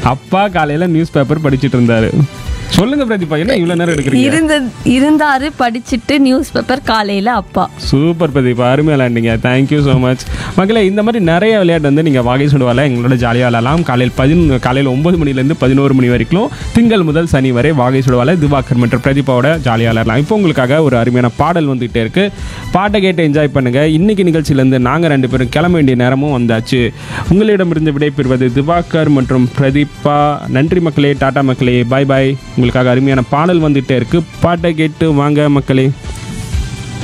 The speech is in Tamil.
அப்பா காலையில நியூஸ் பேப்பர் படிச்சிட்டு இருந்தாரு சொல்லுங்க பிரதீபா என்ன இவ்வளவு நேரம் எடுக்கிறீங்க இருந்த இருந்தாரு படிச்சுட்டு நியூஸ் பேப்பர் காலையில அப்பா சூப்பர் பிரதீபா அருமையாக விளையாண்டீங்க தேங்க்யூ ஸோ மச் மக்களே இந்த மாதிரி நிறைய விளையாட்டு வந்து நீங்கள் வாகை சுடுவால எங்களோட ஜாலியாக விளையாடலாம் காலையில் பதினொன்று காலையில் ஒன்பது மணிலேருந்து பதினோரு மணி வரைக்கும் திங்கள் முதல் சனி வரை வாகை சுடுவால திவாகர் மற்றும் பிரதீபாவோட ஜாலியாக விளையாடலாம் இப்போ உங்களுக்காக ஒரு அருமையான பாடல் வந்துகிட்டே இருக்கு பாட்டை கேட்டு என்ஜாய் பண்ணுங்க இன்னைக்கு நிகழ்ச்சியிலேருந்து நாங்கள் ரெண்டு பேரும் கிளம்ப வேண்டிய நேரமும் வந்தாச்சு உங்களிடமிருந்து விடைபெறுவது திவாகர் மற்றும் பிரதீபா நன்றி மக்களே டாடா மக்களே பாய் பாய் உங்களுக்காக அருமையான பாடல் வந்துகிட்டே இருக்கு பாட்டை கேட்டு வாங்க மக்களே